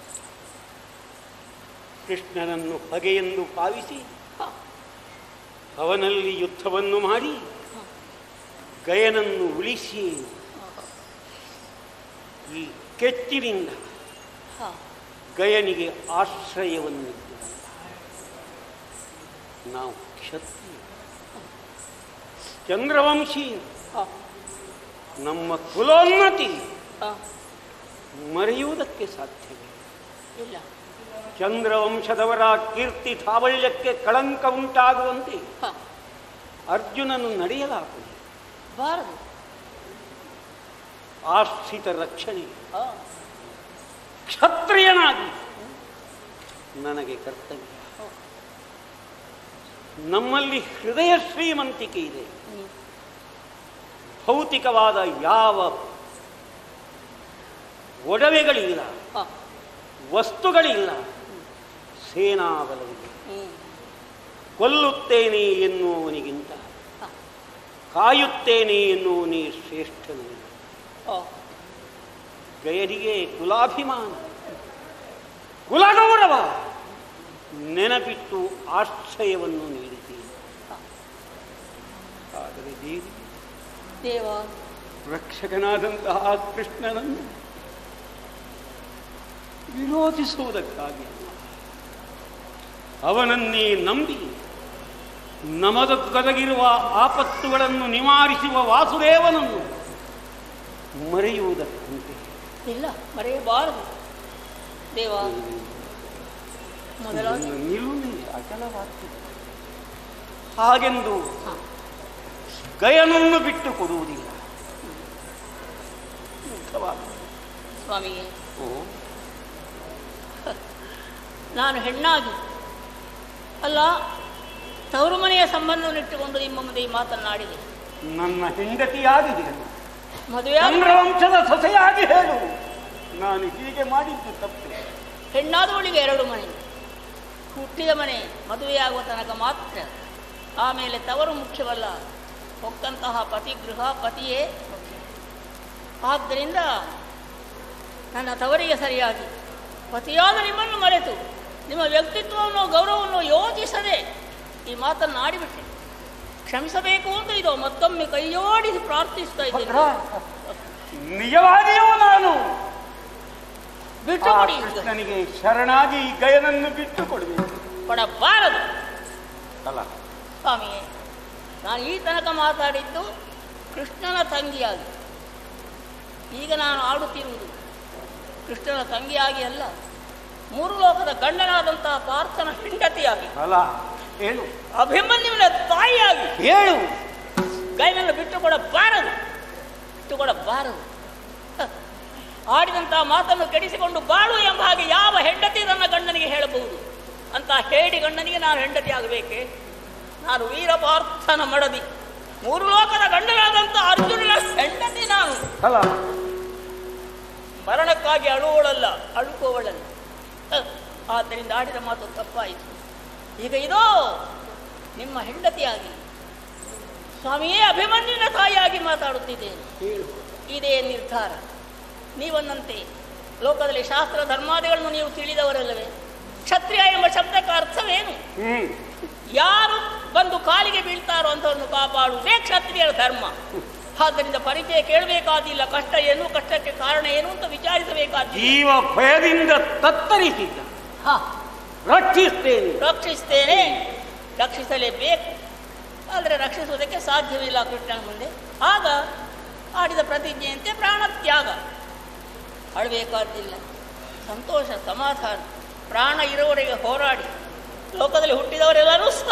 ಕೃಷ್ಣನನ್ನು ಹೊಗೆಯೆಂದು ಭಾವಿಸಿ ಹ, ಅವನಲ್ಲಿ ಯುದ್ಧವನ್ನು ಮಾಡಿ ಗಯನನ್ನು ಉಳಿಸಿ ಹ, ಈ ಕೆಚ್ಚಿನಿಂದ ಹ. ಗಯನಿಗೆ ಆಶ್ರಯವನ್ನು ನಾವು ಕ್ಷತ್ರಿಯ ಚಂದ್ರವಂಶಿ ಹ, ನಮ್ಮ ಕುಲೋನ್ನತಿ ಹ. ಮರೆಯುವುದಕ್ಕೆ ಸಾಧ್ಯವೇ ಇಲ್ಲ ಚಂದ್ರವಂಶದವರ ಕೀರ್ತಿ ಪ್ರಾಬಲ್ಯಕ್ಕೆ ಕಳಂಕ ಉಂಟಾಗುವಂತೆ ಹ, ಅರ್ಜುನನು ನಡೆಯಲಾಗುವುದು ಬಾರದು ಆಶ್ರಿತ ರಕ್ಷಣೆ ಹ, ಕ್ಷತ್ರಿಯನಾಗಿ ನನಗೆ ಕರ್ತವ್ಯ ಹ. ನಮ್ಮಲ್ಲಿ ಹೃದಯ ಶ್ರೀಮಂತಿಕೆ ಇದೆ ಹ್ಮ್. ಭೌತಿಕವಾದ ಯಾವ ಒಡವೆಗಳಿಲ್ಲ ಹ, ವಸ್ತುಗಳಿಲ್ಲ ಸೇನಾಬಲವಿದೆ ಹ್ಮ್. ಕೊಲ್ಲುತ್ತೇನೆ ಎನ್ನುವನಿಗಿಂತ ಹ, ಕಾಯುತ್ತೇನೆ ಎನ್ನುವನೇ ಶ್ರೇಷ್ಠನು ಹ. ಗಯರಿಗೆ ಕುಲಾಭಿಮಾನ ಕುಲಗೌರವ ನೆನಪಿಟ್ಟು ಆಶ್ರಯವನ್ನು ನೀಡಿದ್ದೀರಿ ಆದರೆ ದೇವಿ ದೇವ ರಕ್ಷಕನಾದಂತಹ ಕೃಷ್ಣನನ್ನು ವಿರೋಧಿಸುವುದಕ್ಕಾಗಿ ಅವನನ್ನೇ ನಂಬಿ ನಮದೊದಗಿರುವ ಆಪತ್ತುಗಳನ್ನು ನಿವಾರಿಸುವ ವಾಸುದೇವನನ್ನು ಮರೆಯುವುದಕ್ಕಂತೆ ಇಲ್ಲ ಮರೆಯಬಾರದು ದೇವ ಮೊದಲಾಗಿ ನನ್ನ ನಿಲುಮೆ ಅಚಲವಾಗ್ತಿದೆ ಹಾಗೆಂದು ಹ, ಗಯನನ್ನು ಬಿಟ್ಟು ಕೊಡುವುದಿಲ್ಲ ಯುದ್ಧವಾಗುವುದು. ಸ್ವಾಮಿಯೇ ಓ, ನಾನು ಹೆಣ್ಣಾಗಿ ಅಲ್ಲ ತವರು ಮನೆಯ ಸಂಬಂಧವನ್ನಿಟ್ಟುಕೊಂಡು ನಿಮ್ಮ ಮುಂದೆ ಈ ಮಾತನ್ನಾಡಿದೆ ನನ್ನ ಹೆಂಡತಿಯಾಗಿ ಹೇಳು ಮದುವೆ ಚಂದ್ರವಂಶದ ಸೊಸೆಯಾಗಿ ಹೇಳು ನಾನು ಹೀಗೆ ಮಾಡಿದ್ದು ತಪ್ಪು ಹೆಣ್ಣಾದವಳಿಗೆ ಎರಡು ಮನೆ ಹುಟ್ಟಿದ ಮನೆ ಮದುವೆಯಾಗುವ ತನಕ ಮಾತ್ರ ಆಮೇಲೆ ತವರು ಮುಖ್ಯವಲ್ಲ ಹೊಕ್ಕಂತಹ ಪತಿ ಗೃಹ ಪತಿಯೇ ಮುಖ್ಯ ಆದ್ದರಿಂದ ನನ್ನ ತವರಿಗೆ ಸರಿಯಾಗಿ ಪತಿಯಾದ ನಿಮ್ಮನ್ನು ಮರೆತು ನಿಮ್ಮ ವ್ಯಕ್ತಿತ್ವವನ್ನು ಗೌರವವನ್ನು ಯೋಚಿಸದೆ ಈ ಮಾತನ್ನು ಆಡಿಬಿಟ್ಟೆ ಕ್ಷಮಿಸಬೇಕು ಅಂತ ಇದು ಮತ್ತೊಮ್ಮೆ ಕೈಯೋಡಿಸಿ ಪ್ರಾರ್ಥಿಸ್ತಾ ಇದ್ದೀನಿ ನಿಜವಾಗಿಯೂ ನಾನು ಬಿಟ್ಟು ಆ ಕೊಡಿ ಈಗ. ಕೃಷ್ಣನಿಗೆ ಶರಣಾಗಿ ಈ ಗಯನನ್ನು ಬಿಟ್ಟು ಕೊಡಬೇಕು ಕೊಡಬಾರದು ಅಲ್ಲ ಸ್ವಾಮಿಯೇ ನಾನು ಈ ತನಕ ಮಾತಾಡಿದ್ದು ಕೃಷ್ಣನ ತಂಗಿಯಾಗಿ ಈಗ ನಾನು ಆಡುತ್ತಿರುವುದು ಕೃಷ್ಣನ ತಂಗಿಯಾಗಿ ಅಲ್ಲ ಮೂರು ಲೋಕದ ಗಂಡನಾದಂತಹ ಪಾರ್ಥನ ಹೆಂಡತಿಯಾಗಿ ಅಲ್ಲ ಹೇಳು ಅಭಿಮನ್ಯುವಿನ ತಾಯಿಯಾಗಿ ಹೇಳು ಗೈನನ್ನು ಬಿಟ್ಟು ಕೊಡಬಾರದು ಬಿಟ್ಟು ಕೊಡಬಾರದು ಹ. ಆಡಿದಂತಹ ಮಾತನ್ನು ಕೆಡಿಸಿಕೊಂಡು ಬಾಳು ಎಂಬ ಹಾಗೆ ಯಾವ ಹೆಂಡತಿ ನನ್ನ ಗಂಡನಿಗೆ ಹೇಳಬಹುದು ಅಂತ ಹೇಡಿ ಗಂಡನಿಗೆ ನಾನು ಹೆಂಡತಿ ಆಗಬೇಕೆ ನಾನು ವೀರಪಾರ್ಥನ ಮಡದಿ ಮೂರು ಲೋಕದ ಗಂಡನಾದಂಥ ಅರ್ಜುನನ ಹೆಂಡತಿ ನಾನು ಅಲ್ಲ ಮರಣಕ್ಕಾಗಿ ಅಳುವಳಲ್ಲ ಅಳುಕೋವಳಲ್ಲ ಹ. ಆದ್ದರಿಂದ ಆಡಿದ ಮಾತು ತಪ್ಪಾಯಿತು ಈಗ ಇದೋ ನಿಮ್ಮ ಹೆಂಡತಿಯಾಗಿ ಸ್ವಾಮಿಯೇ ಅಭಿಮನ್ಯುವಿನ ತಾಯಿಯಾಗಿ ಮಾತಾಡುತ್ತಿದ್ದೇನೆ ಹೇಳು ಇದೇ ನಿರ್ಧಾರ ನೀವನ್ನಂತೆ ಲೋಕದಲ್ಲಿ ಶಾಸ್ತ್ರ ಧರ್ಮಾದಿಗಳನ್ನು ನೀವು ತಿಳಿದವರಲ್ಲವೇ ಕ್ಷತ್ರಿಯ ಎಂಬ ಶಬ್ದಕ್ಕೆ ಅರ್ಥವೇನು ಹ್ಮ್ ಯಾರು ಬಂದು ಕಾಲಿಗೆ ಬೀಳ್ತಾರೋ ಅಂತವನ್ನು ಕಾಪಾಡುವುದೇ ಕ್ಷತ್ರಿಯರ ಧರ್ಮ ಆದ್ದರಿಂದ ಪರಿಚಯ ಕೇಳಬೇಕಾದಿಲ್ಲ ಕಷ್ಟ ಏನು ಕಷ್ಟಕ್ಕೆ ಕಾರಣ ಏನು ಅಂತ ವಿಚಾರಿಸಬೇಕಾದಿಲ್ಲ ಜೀವ ಭಯದಿಂದ ತತ್ತರಿಸಿದ್ದ ಹಾ ರಕ್ಷಿಸ್ತೇನೆ ರಕ್ಷಿಸ್ತೇನೆ ರಕ್ಷಿಸಲೇಬೇಕು ಆದರೆ ರಕ್ಷಿಸುವುದಕ್ಕೆ ಸಾಧ್ಯವಿಲ್ಲ ಕೃಷ್ಣನ ಮುಂದೆ ಆಗ ಆಡಿದ ಪ್ರತಿಜ್ಞೆಯಂತೆ ಪ್ರಾಣತ್ಯಾಗ ಅಳಬೇಕಾದ್ದಿಲ್ಲ ಸಂತೋಷ ಸಮಾಧಾನ ಪ್ರಾಣ ಇರುವವರೆಗೆ ಹೋರಾಡಿ ಲೋಕದಲ್ಲಿ ಹುಟ್ಟಿದವರೆಲ್ಲರೂ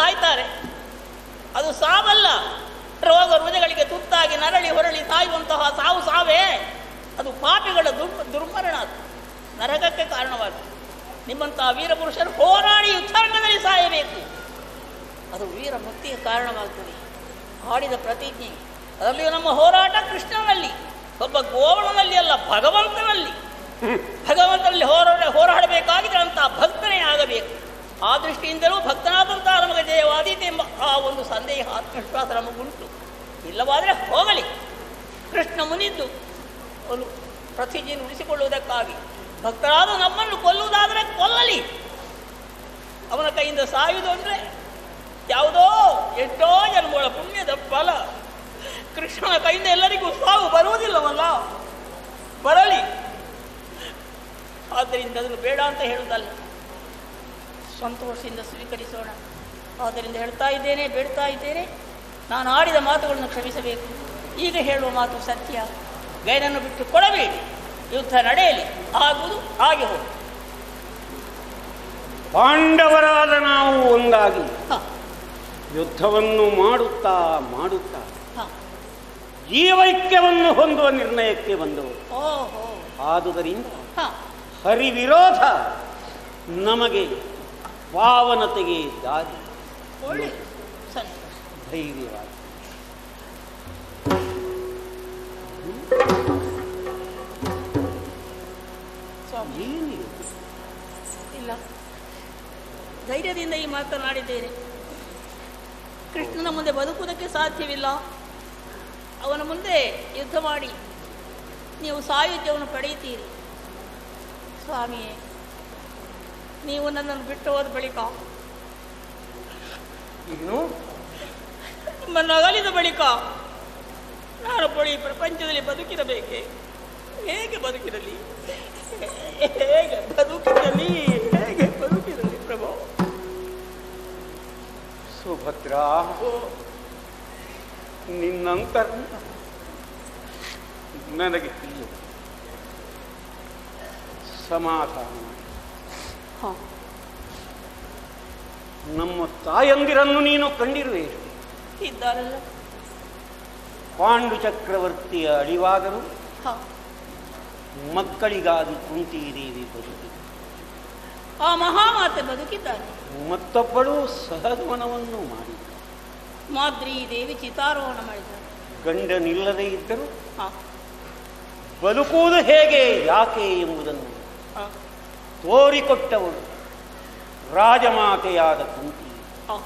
ಸಾಯ್ತಾರೆ ಅದು ಸಾವಲ್ಲ ರೋಗ ರುಜಗಳಿಗೆ ತುತ್ತಾಗಿ ನರಳಿ ಹೊರಳಿ ಸಾಯುವಂತಹ ಸಾವು ಸಾವೇ ಅದು ಪಾಪಿಗಳ ದುರ್ ದುರ್ಮರಣ ಅದು ನರಕಕ್ಕೆ ಕಾರಣವಾದ ನಿಮ್ಮಂತಹ ವೀರಪುರುಷರು ಹೋರಾಡಿ ಯುದ್ಧರಂಗದಲ್ಲಿ ಸಾಯಬೇಕು ಅದು ವೀರ ಮುಕ್ತಿಗೆ ಕಾರಣವಾಗ್ತದೆ ಆಡಿದ ಪ್ರತಿಜ್ಞೆ ಅದರಲ್ಲಿಯೂ ನಮ್ಮ ಹೋರಾಟ ಕೃಷ್ಣನಲ್ಲಿ ಒಬ್ಬ ಗೋವಳನಲ್ಲಿ ಅಲ್ಲ ಭಗವಂತನಲ್ಲಿ ಭಗವಂತನಲ್ಲಿ ಹೋರಾಡ ಹೋರಾಡಬೇಕಾಗಿದ್ರೆ ಅಂತಹ ಭಕ್ತನೇ ಆಗಬೇಕು ಆ ದೃಷ್ಟಿಯಿಂದಲೂ ಭಕ್ತನಾದಂತಹ ನಮಗೆ ಜಯವಾದೀತೆ ಎಂಬ ಆ ಒಂದು ಸಂದೇಹ ಆತ್ಮವಿಶ್ವಾಸ ನಮಗುಂಟು ಇಲ್ಲವಾದರೆ ಹೋಗಲಿ ಕೃಷ್ಣ ಮುನಿದ್ದು ಒಂದು ಪ್ರತಿಜ್ಞೆಯನ್ನು ಉಳಿಸಿಕೊಳ್ಳುವುದಕ್ಕಾಗಿ ಭಕ್ತರಾದ ನಮ್ಮನ್ನು ಕೊಲ್ಲುವುದಾದರೆ ಕೊಲ್ಲಲಿ ಅವನ ಕೈಯಿಂದ ಸಾಯುವುದು ಅಂದರೆ ಯಾವುದೋ ಎಷ್ಟೋ ಜನ್ಮಗಳ ಪುಣ್ಯದ ಫಲ ಕೃಷ್ಣನ ಕೈಯಿಂದ ಎಲ್ಲರಿಗೂ ಸಾವು ಬರುವುದಿಲ್ಲವಲ್ಲ ಬರಲಿ ಆದ್ದರಿಂದ ಅದನ್ನು ಬೇಡ ಅಂತ ಹೇಳುವುದಲ್ಲ ಸಂತೋಷದಿಂದ ಸ್ವೀಕರಿಸೋಣ ಆದ್ದರಿಂದ ಹೇಳ್ತಾ ಇದ್ದೇನೆ ಬೇಡ್ತಾ ಇದ್ದೇನೆ ನಾನು ಆಡಿದ ಮಾತುಗಳನ್ನು ಕ್ಷಮಿಸಬೇಕು ಈಗ ಹೇಳುವ ಮಾತು ಸತ್ಯ ಗೈರನ್ನು ಬಿಟ್ಟು ಕೊಡಬೇಡಿ ಯುದ್ಧ ನಡೆಯಲಿ ಆಗುವುದು ಹಾಗೆ ಹೋಗಿ ಪಾಂಡವರಾದ ನಾವು ಒಂದಾಗಿ ಹಾಂ ಯುದ್ಧವನ್ನು ಮಾಡುತ್ತಾ ಮಾಡುತ್ತಾ ಹಾಂ ಜೀವೈಕ್ಯವನ್ನು ಹೊಂದುವ ನಿರ್ಣಯಕ್ಕೆ ಬಂದವರು ಓಹೋ ಆದುದರಿಂದ ಹಾಂ ಹರಿವಿರೋಧ ನಮಗೆ ಪಾವನತೆಗೆ ದಾರಿ ಒಳ್ಳೆ ಸಂತೋಷ ಧೈರ್ಯವಾಗಿ ಸ್ವಾಮಿ ಏನಿದೆ ಇಲ್ಲ ಧೈರ್ಯದಿಂದ ಈ ಮಾತನಾಡಿದ್ದೇನೆ ಕೃಷ್ಣನ ಮುಂದೆ ಬದುಕುವುದಕ್ಕೆ ಸಾಧ್ಯವಿಲ್ಲ ಅವನ ಮುಂದೆ ಯುದ್ಧ ಮಾಡಿ ನೀವು ಸಾಯುಜ್ಯವನ್ನು ಪಡೆಯುತ್ತೀರಿ ಸ್ವಾಮಿಯೇ ನೀವು ನನ್ನನ್ನು ಬಿಟ್ಟು ಹೋದ ಬಳಿಕ ಏನು ನಿಮ್ಮನ್ನು ಅಗಲಿದ ಬಳಿಕ ನಾನು ಬಳಿ ಪ್ರಪಂಚದಲ್ಲಿ ಬದುಕಿರಬೇಕೆ ಹೇಗೆ ಬದುಕಿರಲಿ ಹೇಗೆ ಬದುಕಿರಲಿ ಹೇಗೆ ಬದುಕಿರಲಿ ಪ್ರಭು ಸುಭದ್ರಾ ನಿನ್ನಂತರ ನನಗೆ ತಿಳಿಯು ಸಮಾಧಾನ ಹಾಂ ನಮ್ಮ ತಾಯಂದಿರನ್ನು ನೀನು ಕಂಡಿರುವೆ ಇದ್ದಾರಲ್ಲ ಪಾಂಡು ಚಕ್ರವರ್ತಿಯ ಅಳಿವಾದರು ಹಾಂ ಮಕ್ಕಳಿಗಾಗಿ ಕುಂತಿದೇವಿ ಬದುಕಿ ಆ ಮಹಾಮಾತೆ ಬದುಕಿದ್ದಾರೆ ಮತ್ತೊಬ್ಬಳು ಸಹಗಮನವನ್ನು ಮಾಡಿ ಮಾದ್ರಿ ದೇವಿ ಚಿತಾರೋಹಣ ಮಾಡಿದ್ದಾರೆ ಗಂಡನಿಲ್ಲದೆ ಇದ್ದರೂ ಹಾಂ ಬದುಕುವುದು ಹೇಗೆ ಯಾಕೆ ಎಂಬುದನ್ನು ಹಾಂ ತೋರಿಕೊಟ್ಟವಳು ರಾಜಮಾತೆಯಾದ ಕುಂತಿ ಹಾಂ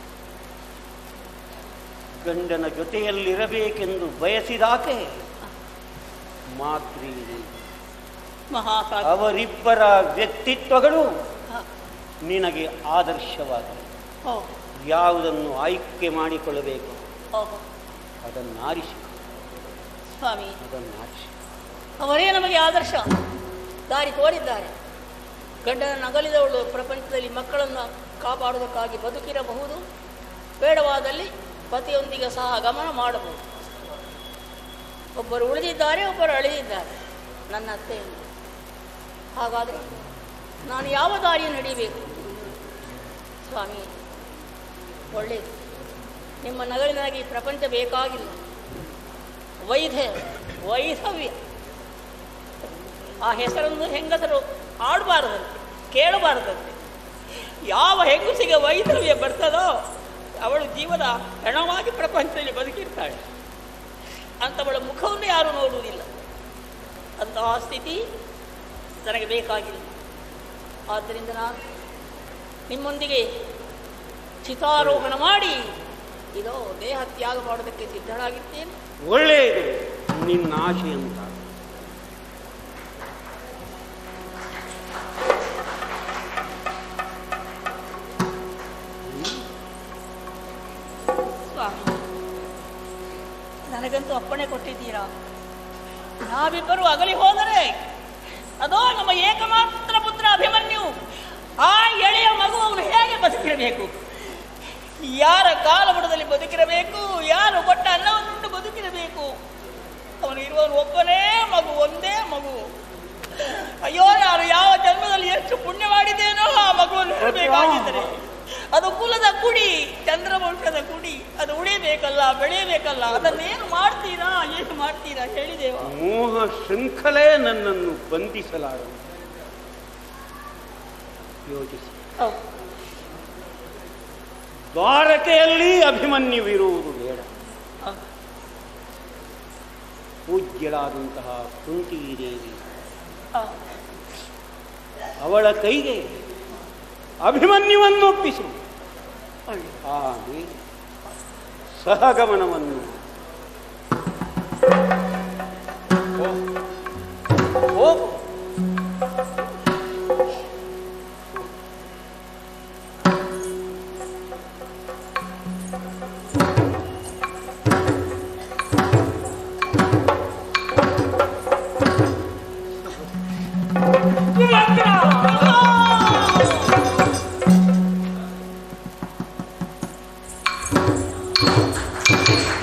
ಗಂಡನ ಜೊತೆಯಲ್ಲಿರಬೇಕೆಂದು ಬಯಸಿದಾಕೆ ಮಾತ್ರಿ ಮಹಾಕಾಲ ಅವರಿಬ್ಬರ ವ್ಯಕ್ತಿತ್ವಗಳು ಹಾಂ ನಿನಗೆ ಆದರ್ಶವಾಗಿವೆ ಓ ಯಾವುದನ್ನು ಆಯ್ಕೆ ಮಾಡಿಕೊಳ್ಳಬೇಕು ಓಹೋ ಅದನ್ನು ಆರಿಸಿ ಸ್ವಾಮಿ ಅದನ್ನು ಆರಿಸಿ ಅವರೇ ನಮಗೆ ಆದರ್ಶ ದಾರಿ ತೋರಿದ್ದಾರೆ ಗಂಡನ ನಗಲಿದವಳು ಪ್ರಪಂಚದಲ್ಲಿ ಮಕ್ಕಳನ್ನು ಕಾಪಾಡುವುದಕ್ಕಾಗಿ ಬದುಕಿರಬಹುದು ಬೇಡವಾದಲ್ಲಿ ಪತಿಯೊಂದಿಗೆ ಸಹ ಗಮನ ಮಾಡಬಹುದು ಒಬ್ಬರು ಉಳಿದಿದ್ದಾರೆ ಒಬ್ಬರು ಅಳಿದಿದ್ದಾರೆ ನನ್ನ ಅತ್ತೆಯನ್ನು ಹಾಗಾದರೆ ನಾನು ಯಾವ ದಾರಿ ನಡೀಬೇಕು ಸ್ವಾಮಿ ಒಳ್ಳೆಯದು ನಿಮ್ಮ ನಗಲಿನಾಗಿ ಈ ಪ್ರಪಂಚ ಬೇಕಾಗಿಲ್ಲ ವೈದ್ಯ ವೈಧವ್ಯ ಆ ಹೆಸರನ್ನು ಹೆಂಗಸರು ಆಡಬಾರದಂತೆ ಕೇಳಬಾರದಂತೆ ಯಾವ ಹೆಂಗಸಿಗೆ ವೈಧವ್ಯ ಬರ್ತದೋ ಅವಳು ಜೀವನ ಹೆಣವಾಗಿ ಪ್ರಪಂಚದಲ್ಲಿ ಬದುಕಿರ್ತಾಳೆ ಅಂಥವಳ ಮುಖವನ್ನು ಯಾರೂ ನೋಡುವುದಿಲ್ಲ ಅಂತಹ ಸ್ಥಿತಿ ನನಗೆ ಬೇಕಾಗಿಲ್ಲ ಆದ್ದರಿಂದ ನಾನು ನಿಮ್ಮೊಂದಿಗೆ ಚಿತಾರೋಹಣ ಮಾಡಿ ಇದೋ ದೇಹ ತ್ಯಾಗ ಮಾಡೋದಕ್ಕೆ ಸಿದ್ಧರಾಗಿದ್ದೇನೆ ಒಳ್ಳೆಯದು ನಿನ್ನ ಆಶೆ ಅಂತ ಸ್ವಾಮಿ ನನಗಂತೂ ಅಪ್ಪಣೆ ಕೊಟ್ಟಿದ್ದೀರಾ ನಾವಿಬ್ಬರು ಅಗಲಿ ಹೋದರೆ ಅದೋ ನಮ್ಮ ಏಕಮಾತ್ರ ಪುತ್ರ ಅಭಿಮನ್ಯು ಆ ಎಳೆಯ ಮಗು ಅವನು ಹೇಗೆ ಬದುಕಿರಬೇಕು ಯಾರ ಕಾಲಬುಡದಲ್ಲಿ ಬದುಕಿರಬೇಕು ಯಾರು ಕೊಟ್ಟ ಅನ್ನವನ್ನುಂಟು ಬದುಕಿರಬೇಕು ಅವನು ಇರುವವನು ಒಬ್ಬನೇ ಮಗು ಒಂದೇ ಮಗು ಅಯ್ಯೋ ಯಾರು ಯಾವ ಜನ್ಮದಲ್ಲಿ ಎಷ್ಟು ಪುಣ್ಯ ಮಾಡಿದ್ದೇನೋ ಆ ಮಗುವನ್ನು ಇರಬೇಕಾಗಿದ್ದರೆ ಅದು ಕುಲದ ಕುಡಿ ಚಂದ್ರವಂಶದ ಕುಡಿ ಅದು ಉಳಿಬೇಕಲ್ಲ ಬೆಳೆಯಬೇಕಲ್ಲ ಅದನ್ನೇನು ಮಾಡ್ತೀರಾ ಏನು ಮಾಡ್ತೀರಾ ಹೇಳಿದೇವ ಮೋಹ ಶೃಂಖಲೆ ನನ್ನನ್ನು ಬಂಧಿಸಲಾರದು ಯೋಚಿಸಿ ದ್ವಾರಕೆಯಲ್ಲಿ ಅಭಿಮನ್ಯುವಿರುವುದು ಬೇಡ ಪೂಜ್ಯಳಾದಂತಹ ಕುಂತೀದೇವಿ ಅವಳ ಕೈಗೆ ಅಭಿಮನ್ಯುವನ್ನೊಪ್ಪಿಸು ಆಮೇಲೆ ಸಹಗಮನವನ್ನು ಹೋಗು ಆ